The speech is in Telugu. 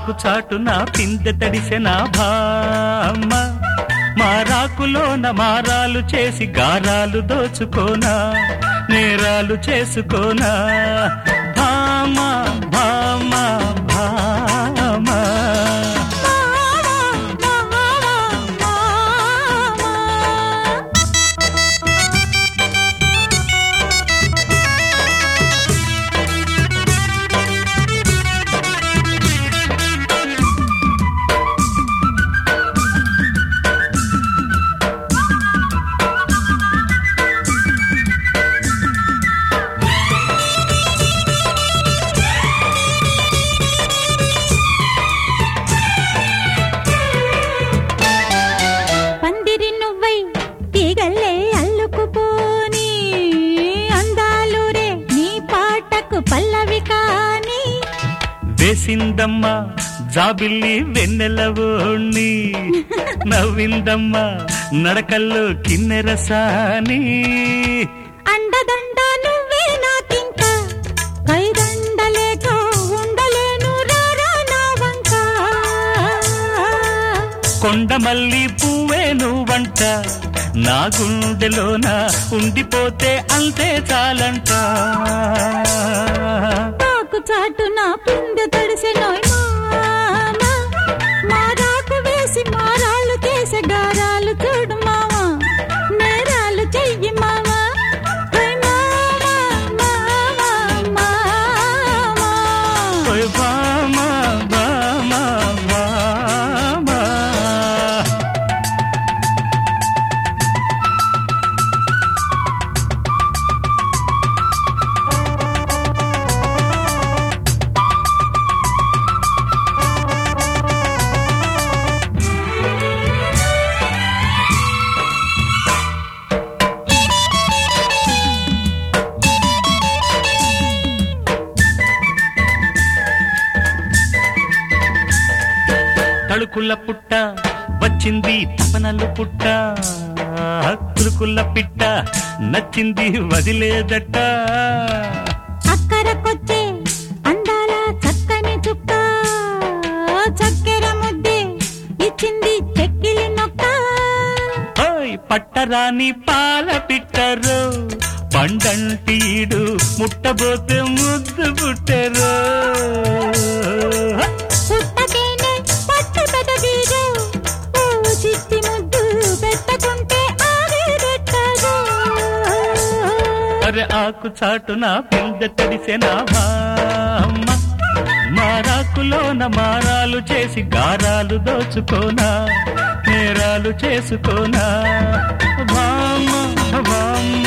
ఆకు చాటున పిందె తడిసెన భామ మారాకులోన మారాలు చేసి గారాలు దోచుకోనా నేరాలు చేసుకోనా భామ భామ భామ పందిరి నువ్వై తీగల్లే అల్లుకుపోని అందాలురే నీ పాటకు పల్లవి కాని వేసిందమ్మ జాబిల్లి వెన్నెలవోణ్ణి నవ్విందమ్మ నడకల్లో కిన్నెరసాని అండదండ నువ్వే నాకింకా కైదండలేక ఉండలేను రారా నా వంక కొండమల్లి పువ్వే నువ్వంట నా గుండెలోన ఉండిపోతే అంతే చాలంట తాకు చాటు నా పిందె తడిసె నోయ్ మామ మారాకు వేసి మారాలు చేసే గారాలు చూడు మామ నేరాలు చెయ్యి మామ ఓయ్ మామ, మామ, మామ. ఓయ్ భామ, భామ, భామ. తళుకుల పుట్ట వచ్చింది తపనలు పుట్ట కులుకుల పిట్ట నచ్చింది వదిలేదట అక్కరకొచ్చే అందాల చక్కని చుక్క చక్కెర ముద్దే ఇచ్చింది చెక్కిలి నొక్క ఓయ్ పట్టరాని పాల పిట్టరు పండంటీడు ముట్టబోతే ముద్దు పుట్టరు పుట్టకేనే పట్టు పెదవీరు ఓ చిట్టి ముద్దు పెట్టకుంటే ఆవిరెట్టదు అరే ఆకు చాటున పిందె తడిసెన భామ మారాకులోన మారాలు చేసి గారాలు దోచుకోనా నేరాలు చేసుకోనా భామ భామ